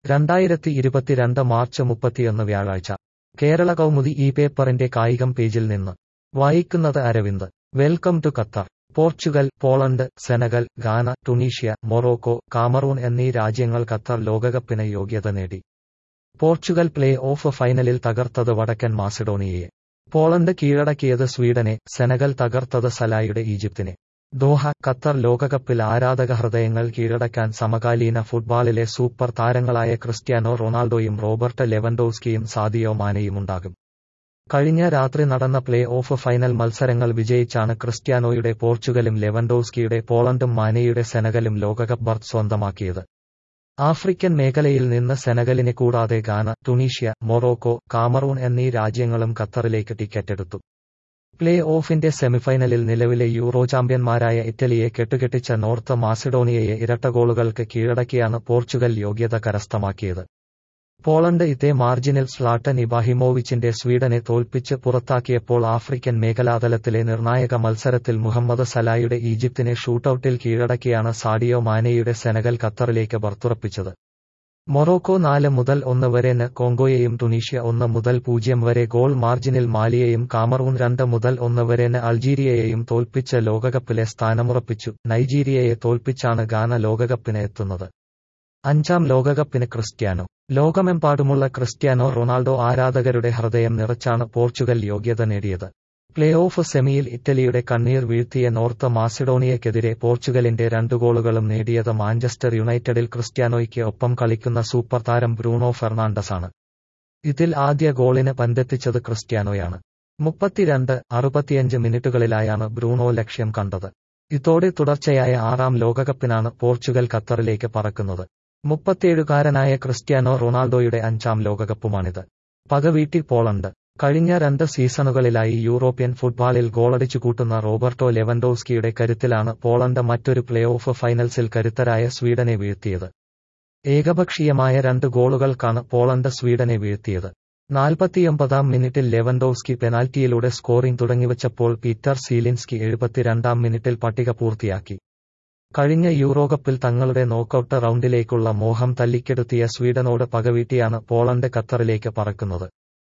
രണ്ടായിരത്തി ഇരുപത്തിരണ്ട് മാർച്ച് മുപ്പത്തിയൊന്ന് വ്യാഴാഴ്ച കേരള കൗമുദി ഈ പേപ്പറിന്റെ കായികം പേജിൽ നിന്ന് വായിക്കുന്നത് Aravind welcome to Qatar Portugal Poland Senegal Ghana Tunisia Morocco Cameroon എന്നീ രാജ്യങ്ങൾ ഖത്തർ ലോകകപ്പിന് യോഗ്യത നേടി പോർച്ചുഗൽ പ്ലേ ഓഫ് ഫൈനലിൽ തകർത്തത് വടക്കൻ മാസിഡോണിയയെ പോളണ്ട് കീഴടക്കിയത് സ്വീഡനെ സെനഗൽ തകർത്തത് സലായുടെ ഈജിപ്തിനെ ദോഹ ഖത്തർ ലോകകപ്പിൽ ആരാധക ഹൃദയങ്ങൾ കീഴടക്കാൻ സമകാലീന ഫുട്ബോളിലെ സൂപ്പർ താരങ്ങളായ ക്രിസ്ത്യാനോ റൊണാൾഡോയും റോബർട്ട് ലെവൻഡോസ്കിയും സാദിയോ മാനയുമുണ്ടാകും കഴിഞ്ഞ രാത്രി നടന്ന പ്ലേ ഓഫ് ഫൈനൽ മത്സരങ്ങൾ വിജയിച്ചാണ് ക്രിസ്ത്യാനോയുടെ പോർച്ചുഗലും ലെവൻഡോസ്കിയുടെ പോളണ്ടും മാനയുടെ സെനഗലും ലോകകപ്പ് ബർത്ത് സ്വന്തമാക്കിയത് ആഫ്രിക്കൻ മേഖലയിൽ നിന്ന് സെനഗലിനെ കൂടാതെ ഗാന ടുണീഷ്യ മൊറോക്കോ കാമറൂൺ എന്നീ രാജ്യങ്ങളും ഖത്തറിലേക്ക് ടിക്കറ്റെടുത്തു പ്ലേ ഓഫിന്റെ സെമിഫൈനലിൽ നിലവിലെ യൂറോ ചാമ്പ്യന്മാരായ ഇറ്റലിയെ കെട്ടുകെട്ടിച്ച നോർത്ത് മാസിഡോണിയയെ ഇരട്ട ഗോളുകൾക്ക് കീഴടക്കിയാണ് പോർച്ചുഗൽ യോഗ്യത കരസ്ഥമാക്കിയത് പോളണ്ട് ഇതേ മാർജിനിൽ സ്ലാട്ടൻ ഇബാഹിമോവിച്ചിന്റെ സ്വീഡനെ തോൽപ്പിച്ച് പുറത്താക്കിയപ്പോൾ ആഫ്രിക്കൻ മേഖലാതലത്തിലെ നിർണായക മത്സരത്തിൽ മുഹമ്മദ് സലായുടെ ഈജിപ്തിനെ ഷൂട്ടൌട്ടിൽ കീഴടക്കിയാണ് സാഡിയോ മാനയുടെ സെനഗൽ ഖത്തറിലേക്ക് ബർത്തുറപ്പിച്ചത് മൊറോക്കോ നാല് മുതൽ ഒന്ന് വരെ ന് കോങ്കോയെയും ടുണീഷ്യ ഒന്ന് മുതൽ പൂജ്യം വരെ ഗോൾ മാർജിനിൽ മാലിയെയും കാമറൂൺ രണ്ട് മുതൽ ഒന്ന് വരെ ന് അൾജീരിയയെയും തോൽപ്പിച്ച് ലോകകപ്പിലെ സ്ഥാനമുറപ്പിച്ചു നൈജീരിയയെ തോൽപ്പിച്ചാണ് ഗാന ലോകകപ്പിന് എത്തുന്നത് അഞ്ചാം ലോകകപ്പിന് ക്രിസ്ത്യാനോ ലോകമെമ്പാടുമുള്ള ക്രിസ്ത്യാനോ റൊണാൾഡോ ആരാധകരുടെ ഹൃദയം നിറച്ചാണ് പോർച്ചുഗൽ യോഗ്യത നേടിയത് പ്ലേ ഓഫ് സെമിയിൽ ഇറ്റലിയുടെ കണ്ണീർ വീഴ്ത്തിയ നോർത്ത് മാസിഡോണിയയ്ക്കെതിരെ പോർച്ചുഗലിന്റെ രണ്ട് ഗോളുകളും നേടിയത് മാഞ്ചസ്റ്റർ യുണൈറ്റഡിൽ ക്രിസ്ത്യാനോയ്ക്ക് ഒപ്പം കളിക്കുന്ന സൂപ്പർ താരം ബ്രൂണോ ഫെർണാണ്ടസാണ് ഇതിൽ ആദ്യ ഗോളിന് പന്തെത്തിച്ചത് ക്രിസ്ത്യാനോയാണ് മുപ്പത്തിരണ്ട് അറുപത്തിയഞ്ച് മിനിറ്റുകളിലായാണ് ബ്രൂണോ ലക്ഷ്യം കണ്ടത് ഇതോടെ തുടർച്ചയായ ആറാം ലോകകപ്പിനാണ് പോർച്ചുഗൽ ഖത്തറിലേക്ക് പറക്കുന്നത് മുപ്പത്തിയേഴുകാരനായ ക്രിസ്ത്യാനോ റൊണാൾഡോയുടെ അഞ്ചാം ലോകകപ്പുമാണിത് പകവീട്ടി പോളണ്ട് കഴിഞ്ഞ രണ്ട് സീസണുകളിലായി യൂറോപ്യൻ ഫുട്ബോളിൽ ഗോളടിച്ചു കൂട്ടുന്ന റോബർട്ടോ ലെവൻഡോസ്കിയുടെ കരുത്തിലാണ് പോളണ്ട് മറ്റൊരു പ്ലേ ഓഫ് ഫൈനൽസിൽ കരുത്തരായ സ്വീഡനെ വീഴ്ത്തിയത് ഏകപക്ഷീയമായ രണ്ട് ഗോളുകൾക്കാണ് പോളണ്ട് സ്വീഡനെ വീഴ്ത്തിയത് നാൽപ്പത്തിയൊമ്പതാം മിനിറ്റിൽ ലെവൻഡോസ്കി പെനാൽറ്റിയിലൂടെ സ്കോറിംഗ് തുടങ്ങിവച്ചപ്പോൾ പീറ്റർ സീലിൻസ്കി എഴുപത്തിരണ്ടാം മിനിറ്റിൽ പട്ടിക പൂർത്തിയാക്കി കഴിഞ്ഞ യൂറോകപ്പിൽ തങ്ങളുടെ നോക്കൌട്ട് റൗണ്ടിലേക്കുള്ള മോഹം തല്ലിക്കെടുത്തിയ സ്വീഡനോട് പകവീട്ടിയാണ് പോളണ്ട് ഖത്തറിലേക്ക് പറക്കുന്നത്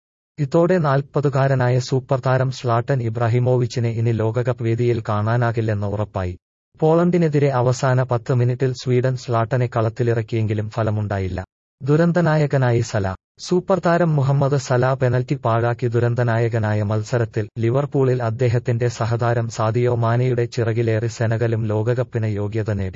ഇതോടെ നാൽപ്പതുകാരനായ സൂപ്പർ താരം സ്ലാട്ടൻ ഇബ്രാഹിമോവിച്ചിനെ ഇനി ലോകകപ്പ് വേദിയിൽ കാണാനാകില്ലെന്ന് ഉറപ്പായി പോളണ്ടിനെതിരെ അവസാന പത്ത് മിനിറ്റിൽ സ്വീഡൻ സ്ലാട്ടനെ കളത്തിലിറക്കിയെങ്കിലും ഫലമുണ്ടായില്ല ദുരന്തനായകനായി സല സൂപ്പർ താരം മുഹമ്മദ് സല പെനൽറ്റി പാഴാക്കി ദുരന്തനായകനായ മത്സരത്തിൽ ലിവർപൂളിൽ അദ്ദേഹത്തിന്റെ സഹതാരം സാദിയോ മാനയുടെ ചിറകിലേറി സെനഗലും ലോകകപ്പിന് യോഗ്യത നേടി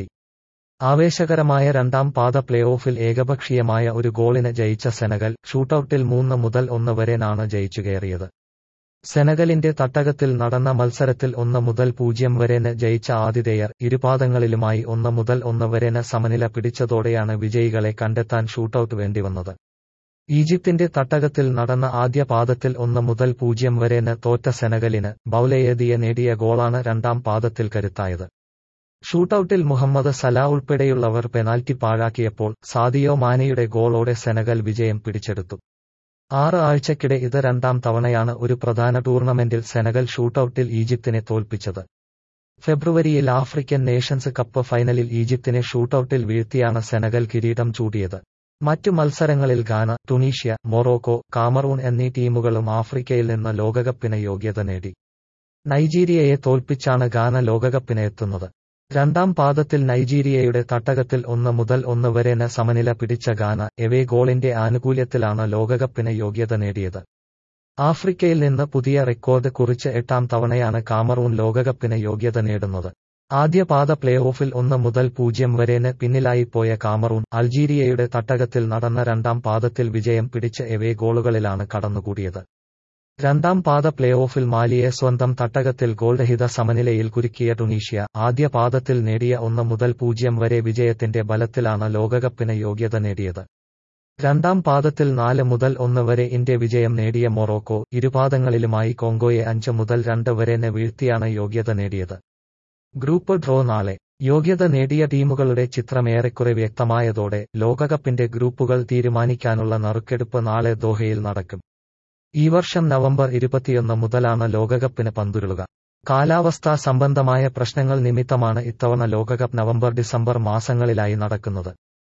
ആവേശകരമായ രണ്ടാം പാദ പ്ലേ ഓഫിൽ ഏകപക്ഷീയമായ ഒരു ഗോളിന് ജയിച്ച സെനഗൽ ഷൂട്ടൌട്ടിൽ മൂന്ന് മുതൽ ഒന്ന് വരെനാണ് ജയിച്ചുകയറിയത് സെനഗലിന്റെ തട്ടകത്തിൽ നടന്ന മത്സരത്തിൽ ഒന്ന് മുതൽ പൂജ്യം വരെന് ജയിച്ച ആതിഥേയർ ഇരുപാദങ്ങളിലുമായി ഒന്ന് മുതൽ ഒന്ന് വരെന് സമനില പിടിച്ചതോടെയാണ് വിജയികളെ കണ്ടെത്താൻ ഷൂട്ടൌട്ട് വേണ്ടിവന്നത് ഈജിപ്തിന്റെ തട്ടകത്തിൽ നടന്ന ആദ്യ പാദത്തിൽ ഒന്ന് മുതൽ പൂജ്യം വരെന് തോറ്റ സെനഗലിന് ബൌലയേദിയ നേടിയ ഗോളാണ് രണ്ടാം പാദത്തിൽ കരുത്തായത് ഷൂട്ടൌട്ടിൽ മുഹമ്മദ് സല ഉൾപ്പെടെയുള്ളവർ പെനാൽറ്റി പാഴാക്കിയപ്പോൾ സാദിയോ മാനയുടെ ഗോളോടെ സെനഗൽ വിജയം പിടിച്ചെടുത്തു ആറ് ആഴ്ചക്കിടെ ഇത് രണ്ടാം തവണയാണ് ഒരു പ്രധാന ടൂർണമെന്റിൽ സെനഗൽ ഷൂട്ടൌട്ടിൽ ഈജിപ്തിനെ തോൽപ്പിച്ചത് ഫെബ്രുവരിയിൽ ആഫ്രിക്കൻ നേഷൻസ് കപ്പ് ഫൈനലിൽ ഈജിപ്തിനെ ഷൂട്ടൌട്ടിൽ വീഴ്ത്തിയാണ് സെനഗൽ കിരീടം ചൂടിയത് മറ്റു മത്സരങ്ങളിൽ ഗാന ടുണീഷ്യ മൊറോക്കോ കാമറൂൺ എന്നീ ടീമുകളും ആഫ്രിക്കയിൽ നിന്ന് ലോകകപ്പിന് യോഗ്യത നേടി നൈജീരിയയെ തോൽപ്പിച്ചാണ് ഗാന ലോകകപ്പിന് എത്തുന്നത് രണ്ടാം പാദത്തിൽ നൈജീരിയയുടെ തട്ടകത്തിൽ ഒന്ന് മുതൽ ഒന്ന് വരെന് സമനില പിടിച്ച ഗാന എവേ ഗോളിന്റെ ആനുകൂല്യത്തിലാണ് ലോകകപ്പിന് യോഗ്യത നേടിയത് ആഫ്രിക്കയിൽ നിന്ന് പുതിയ റെക്കോർഡ് കുറിച്ച് എട്ടാം തവണയാണ് കാമറൂൺ ലോകകപ്പിന് യോഗ്യത നേടുന്നത് ആദ്യ പാദ പ്ലേ ഓഫിൽ ഒന്ന് മുതൽ പൂജ്യം വരെന് പിന്നിലായി പോയ കാമറൂൺ അൾജീരിയയുടെ തട്ടകത്തിൽ നടന്ന രണ്ടാം പാദത്തിൽ വിജയം പിടിച്ച് എവേ ഗോളുകളിലാണ് കടന്നുകൂടിയത് രണ്ടാം പാദ പ്ലേ ഓഫിൽ മാലിയെ സ്വന്തം തട്ടകത്തിൽ ഗോൾരഹിത സമനിലയിൽ കുരുക്കിയ ടുണീഷ്യ ആദ്യ പാദത്തിൽ നേടിയ ഒന്ന് മുതൽ പൂജ്യം വരെ വിജയത്തിന്റെ ബലത്തിലാണ് ലോകകപ്പിന് യോഗ്യത നേടിയത് രണ്ടാം പാദത്തിൽ നാല് മുതൽ ഒന്ന് വരെ ഇന്ത്യ വിജയം നേടിയ മൊറോക്കോ ഇരുപാദങ്ങളിലുമായി കോങ്കോയെ അഞ്ച് മുതൽ രണ്ട് വരെന് വീഴ്ത്തിയാണ് യോഗ്യത നേടിയത് ഗ്രൂപ്പ് ഡ്രോ നാളെ യോഗ്യത നേടിയ ടീമുകളുടെ ചിത്രം ഏറെക്കുറെ വ്യക്തമായതോടെ ലോകകപ്പിന്റെ ഗ്രൂപ്പുകൾ തീരുമാനിക്കാനുള്ള നറുക്കെടുപ്പ് നാളെ ദോഹയിൽ നടക്കും ഈ വർഷം നവംബർ ഇരുപത്തിയൊന്ന് മുതലാണ് ലോകകപ്പിന് പന്തുരുളുക കാലാവസ്ഥാ സംബന്ധമായ പ്രശ്നങ്ങൾ നിമിത്തമാണ് ഇത്തവണ ലോകകപ്പ് നവംബർ ഡിസംബർ മാസങ്ങളിലായി നടക്കുന്നത്